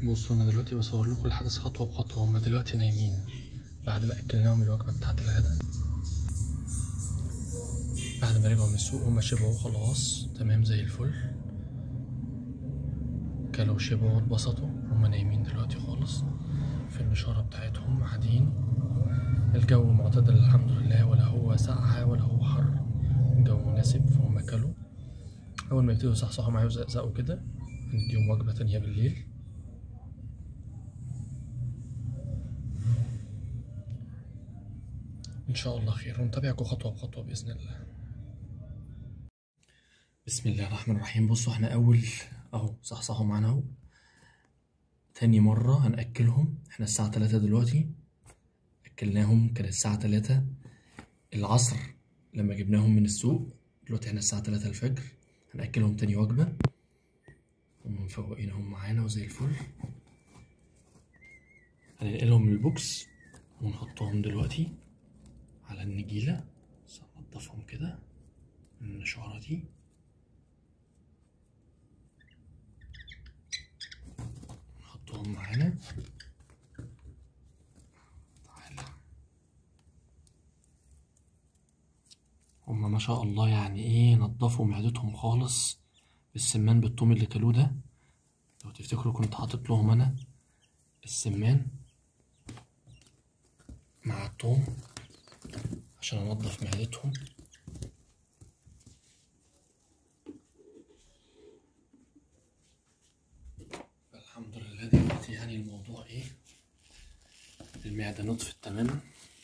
بصوا انا دلوقتي بصور لكم الحدث خطوه بخطوه هما دلوقتي نايمين بعد ما اكلناهم الوجبه بتاعه الغداء بعد ما رجعوا من السوق هما شبعوا خلاص تمام زي الفل كلوا شبعوا واتبسطوا هما نايمين دلوقتي خالص في النشارة بتاعتهم قاعدين الجو معتدل الحمد لله ولا هو ساقعة ولا هو حر الجو مناسب فهم كلوا أول ما يبتدوا يصحصحوا معايا ويزقزقوا كده نديهم وجبة تانية بالليل إن شاء الله خير ونتابعكم خطوة بخطوة بإذن الله بسم الله الرحمن الرحيم بصوا احنا أول أهو صحصحوا معانا أهو تاني مرة هنأكلهم احنا الساعة تلاتة دلوقتي أكلناهم كانت الساعة تلاتة العصر لما جبناهم من السوق دلوقتي احنا الساعة تلاتة الفجر هنأكلهم تاني وجبة هم مفوقين اهم معانا وزي الفل هننقلهم البوكس ونحطهم دلوقتي على النجيلة بس هنضفهم كده من النشارة دي نحطهم معانا تعالى هما ما شاء الله يعني ايه نضفوا معدتهم خالص بالسمان بالثوم اللي كلوه ده لو تفتكروا كنت حاطط لهم انا السمان مع الثوم عشان انضف معدتهم الحمد لله دلوقتي يعني الموضوع ايه المعدة نطفت تماما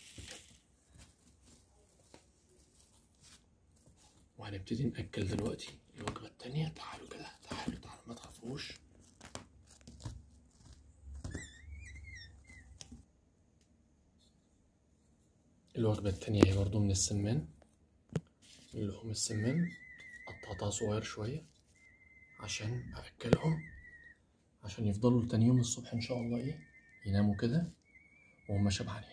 وهنبتدي نأكل دلوقتي الوجبة التانية تعالوا كده تعالوا تعالوا ما تخافوش الوجبة التانية هي برضو من السمان من لحوم السمان قطعتها صغير شوية عشان أأكلهم عشان يفضلوا لتاني يوم الصبح إن شاء الله إيه يناموا كده وهم شبعانين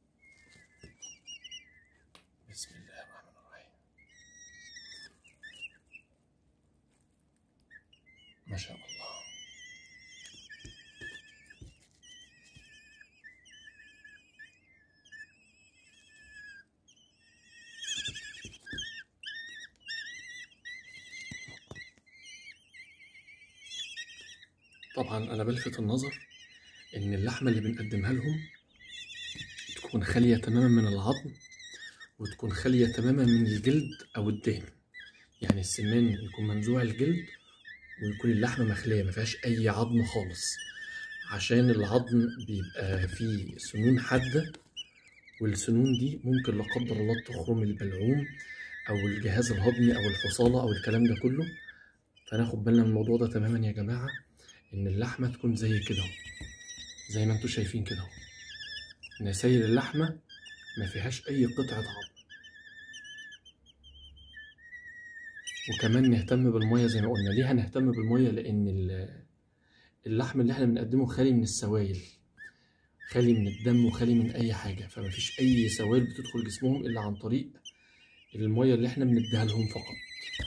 بسم الله الرحمن الرحيم ما شاء الله طبعا انا بلفت النظر ان اللحمه اللي بنقدمها لهم تكون خاليه تماما من العظم وتكون خاليه تماما من الجلد او الدهن يعني السمان يكون منزوع الجلد ويكون اللحمه مخليه ما فيهاش اي عظم خالص عشان العظم بيبقى فيه سنون حاده والسنون دي ممكن لا قدر الله تخرم البلعوم او الجهاز الهضمي او الحصاله او الكلام ده كله فناخد بالنا من الموضوع ده تماما يا جماعه ان اللحمه تكون زي كده اهو زي ما انتوا شايفين كده اهو نسايل اللحمه ما فيهاش اي قطعه عظم وكمان نهتم بالميه زي ما قلنا ليه هنهتم بالميه لان ال- اللحم اللي احنا بنقدمه خالي من السوائل خالي من الدم وخالي من اي حاجه فما فيش اي سوائل بتدخل جسمهم الا عن طريق الميه اللي احنا بنديها لهم فقط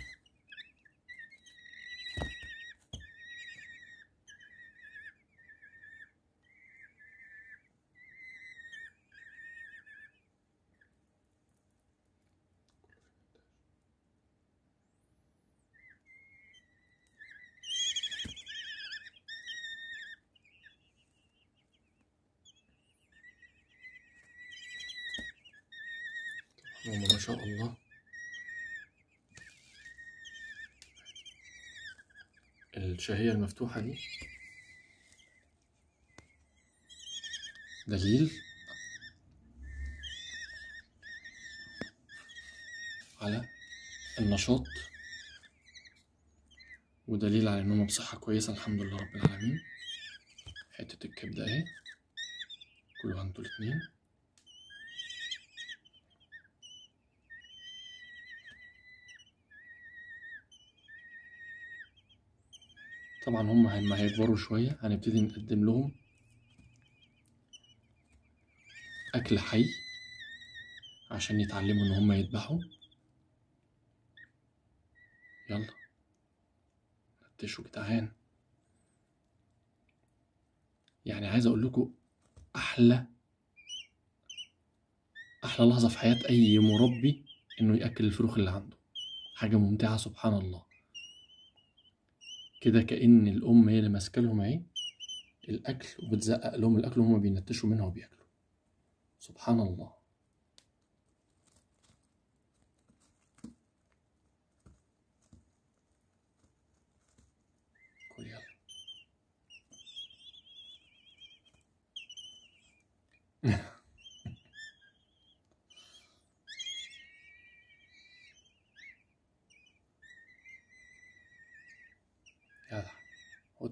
هم ما شاء الله الشهية المفتوحة دي دليل على النشاط ودليل على انهم بصحة كويسة الحمد لله رب العالمين حتة الكبدة اهي كلها انتوا الاتنين طبعا هم لما هيكبروا شوية هنبتدي نقدم لهم أكل حي عشان يتعلموا إن هم يذبحوا يلا نتشوا جدعان يعني عايز اقول لكم احلى احلى لحظه في حياه اي مربي انه ياكل الفروخ اللي عنده حاجه ممتعه سبحان الله كده كأن الأم هي اللي ماسكة لهم اهي الأكل وبتزقق لهم الأكل وهم بينتشوا منها وبياكلوا سبحان الله كل يلا جدع خد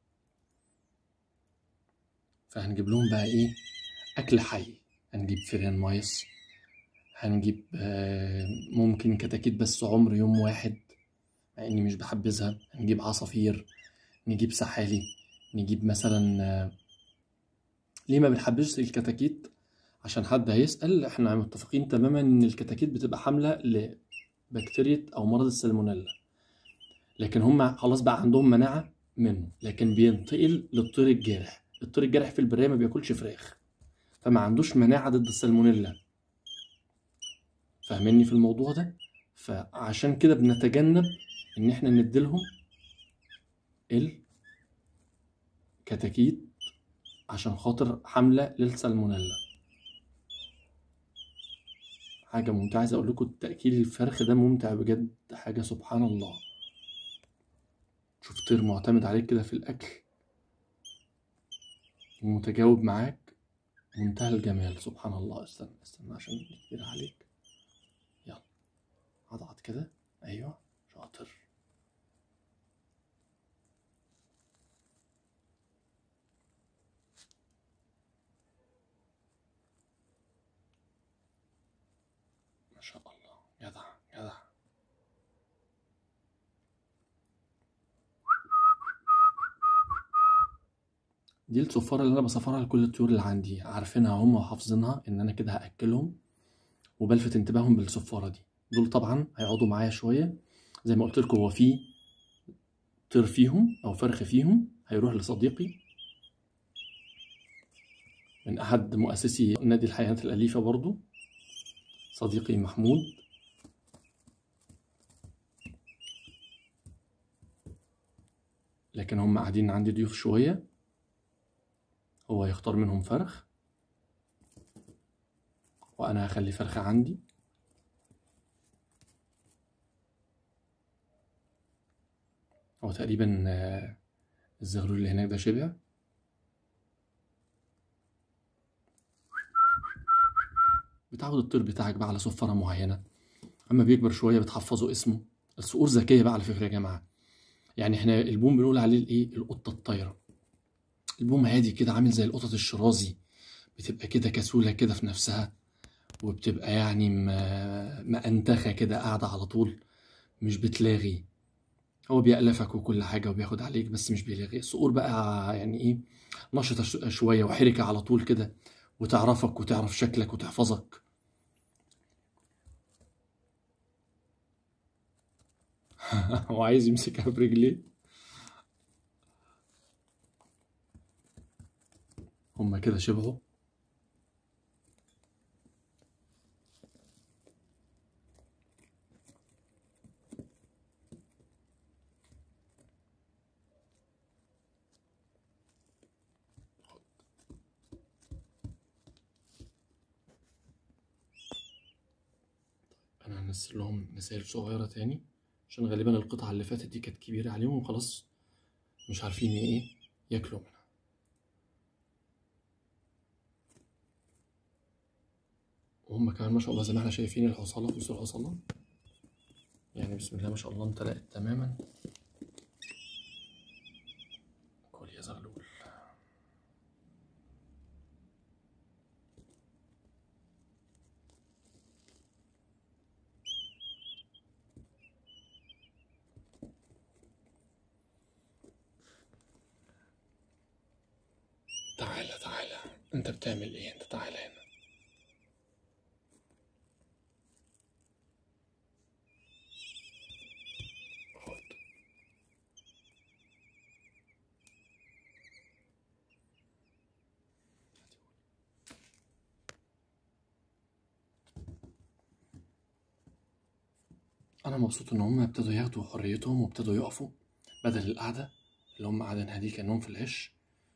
فهنجيب لهم بقى ايه اكل حي هنجيب فيران مايس هنجيب آه، ممكن كتاكيت بس عمر يوم واحد مع اني مش بحبذها هنجيب عصافير نجيب سحالي نجيب مثلا آه، ليه ما بنحبش الكتاكيت عشان حد هيسأل احنا متفقين تماما ان الكتاكيت بتبقى حاملة لبكتيريا او مرض السالمونيلا لكن هم خلاص بقى عندهم مناعة منه لكن بينتقل للطير الجارح الطير الجارح في البرية ما بياكلش فراخ فما عندوش مناعة ضد السالمونيلا فاهميني في الموضوع ده فعشان كده بنتجنب ان احنا نديلهم الكتاكيت عشان خاطر حملة للسالمونيلا حاجة ممتعة عايز اقول لكم تأكيل الفرخ ده ممتع بجد حاجة سبحان الله تشوف طير معتمد عليك كده في الأكل ومتجاوب معاك منتهى الجمال سبحان الله استنى استنى عشان كده عليك يلا اضغط كده ايوه شاطر ما شاء الله جدع جدع دي الصفارة اللي أنا بصفرها لكل الطيور اللي عندي عارفينها هم وحافظينها إن أنا كده هأكلهم وبلفت انتباههم بالصفارة دي دول طبعا هيقعدوا معايا شوية زي ما قلت لكم هو في طير فيهم أو فرخ فيهم هيروح لصديقي من أحد مؤسسي نادي الحياة الأليفة برضو صديقي محمود لكن هم قاعدين عندي ضيوف شوية هو يختار منهم فرخ وأنا هخلي فرخة عندي هو تقريبا آه، الزغلول اللي هناك ده شبع بتعود الطير بتاعك بقى على صفارة معينة أما بيكبر شوية بتحفظه اسمه الصقور ذكية بقى على فكرة يا جماعة يعني احنا البوم بنقول عليه الايه القطة الطايرة البوم هادي كده عامل زي القطط الشرازي بتبقى كده كسولة كده في نفسها وبتبقى يعني م- مأنتخة كده قاعدة على طول مش بتلاغي هو بيألفك وكل حاجة وبياخد عليك بس مش بيلاغي الصقور بقى يعني ايه نشطة ش- شوية وحركة على طول كده وتعرفك وتعرف شكلك وتحفظك هو عايز يمسكها برجليه هما كده شبعوا انا هنزل لهم نسائل صغيرة تاني عشان غالبا القطعة اللي فاتت دي كانت كبيرة عليهم وخلاص مش عارفين ايه ياكلوا منها وهم كمان ما شاء الله زي ما احنا شايفين الحصالة بصوا الحصالة يعني بسم الله ما شاء الله امتلأت تماما كل يا زغلول تعالى تعالى انت بتعمل ايه انت تعالى هنا خد انا مبسوط ان هم ابتدوا ياخدوا حريتهم وابتدوا يقفوا بدل القعده اللي هم قاعدينها دي كانهم في العش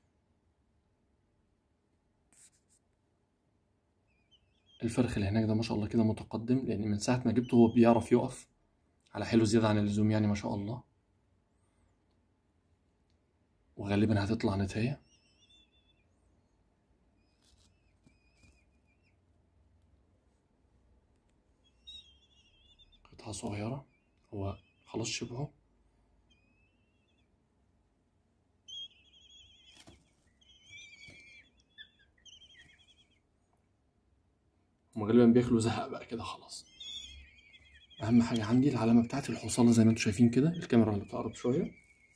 الفرخ اللي هناك ده ما شاء الله كده متقدم لان من ساعه ما جبته هو بيعرف يقف على حلو زياده عن اللزوم يعني ما شاء الله وغالبا هتطلع نتايه قطعة صغيرة هو خلاص شبعه هما غالبا بياكلوا زهق بقى كده خلاص اهم حاجة عندي العلامة بتاعت الحصالة زي ما انتم شايفين كده الكاميرا اللي بتقرب شوية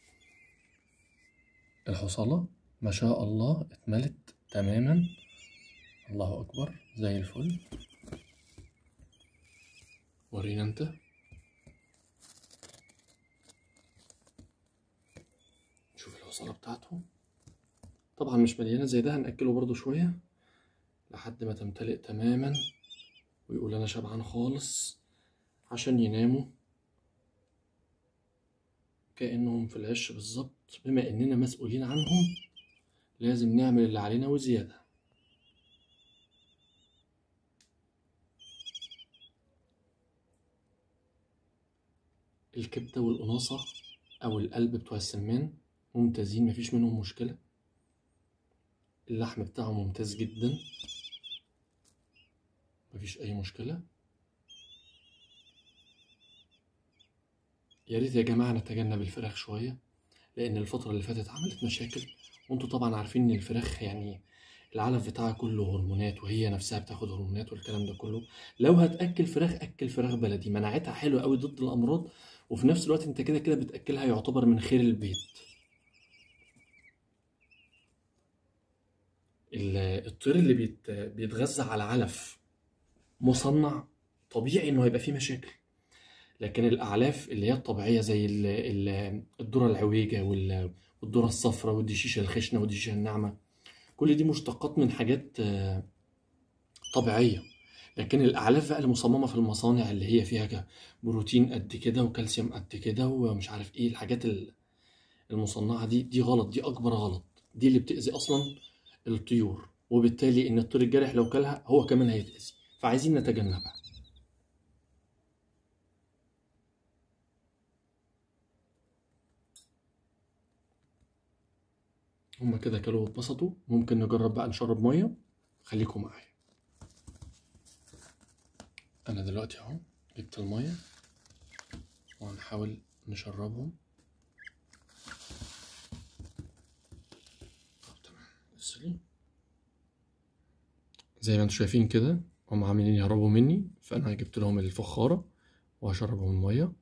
الحصالة ما شاء الله اتملت تماما الله اكبر زي الفل ورينا انت شوف الحصالة بتاعته طبعا مش مليانة زي ده هنأكله برضو شوية لحد ما تمتلئ تماما ويقول انا شبعان خالص عشان يناموا كأنهم في العش بالظبط بما اننا مسؤولين عنهم لازم نعمل اللي علينا وزيادة الكبدة والقناصة أو القلب بتوع السمان ممتازين مفيش منهم مشكلة اللحم بتاعهم ممتاز جدا مفيش أي مشكلة يا ريت يا جماعة نتجنب الفراخ شوية لأن الفترة اللي فاتت عملت مشاكل وانتوا طبعا عارفين إن الفراخ يعني العلف بتاعها كله هرمونات وهي نفسها بتاخد هرمونات والكلام ده كله لو هتأكل فراخ أكل فراخ بلدي مناعتها حلوة قوي ضد الأمراض وفي نفس الوقت انت كده كده بتأكلها يعتبر من خير البيت ال- الطير اللي بيت... بيتغذى على علف مصنع طبيعي انه هيبقى فيه مشاكل لكن الاعلاف اللي هي الطبيعيه زي ال... ال... الذره العويجه وال... والذره الصفراء والدشيشه الخشنه والدشيشه الناعمه كل دي مشتقات من حاجات آه، طبيعيه لكن الاعلاف بقى المصممه في المصانع اللي هي فيها ك- بروتين قد كده وكالسيوم قد كده ومش عارف ايه الحاجات ال- المصنعه دي دي غلط دي اكبر غلط دي اللي بتاذي اصلا الطيور وبالتالي ان الطير الجارح لو كلها هو كمان هيتاذي فعايزين نتجنبها هما كده كلوا واتبسطوا ممكن نجرب بقى نشرب ميه خليكم معايا انا دلوقتي اهو جبت الميه وهنحاول نشربهم طب تمام بص لي زي ما انتم شايفين كده هم عاملين يهربوا مني فانا جبت لهم الفخاره وهشربهم الميه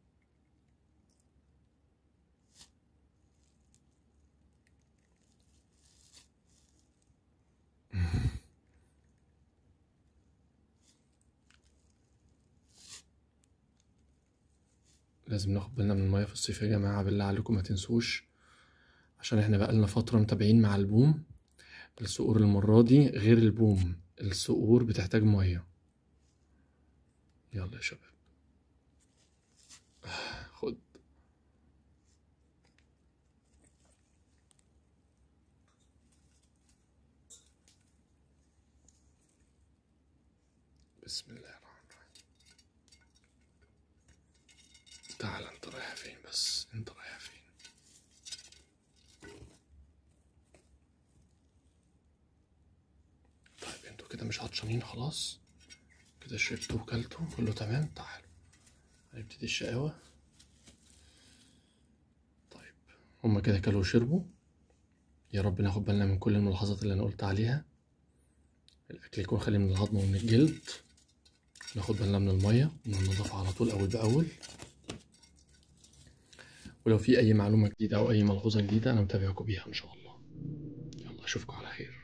لازم ناخد بالنا من الميه في الصيف يا جماعه بالله عليكم ما تنسوش عشان احنا بقالنا فتره متابعين مع البوم الصقور المره دي غير البوم الصقور بتحتاج ميه يلا يا شباب خد بسم الله الرحمن الرحيم تعال انت رايح فين بس انت رايح فين طيب انتوا كده مش عطشانين خلاص كده شربتوا وكلتوا كله تمام تعالوا هنبتدي الشقاوة طيب هما كده كلوا وشربوا يا رب ناخد بالنا من كل الملاحظات اللي انا قلت عليها الاكل يكون خالي من الهضم ومن الجلد ناخد بالنا من الميه وننضفها على طول اول باول ولو في اي معلومه جديده او اي ملحوظه جديده انا متابعكم بيها ان شاء الله يلا اشوفكم على خير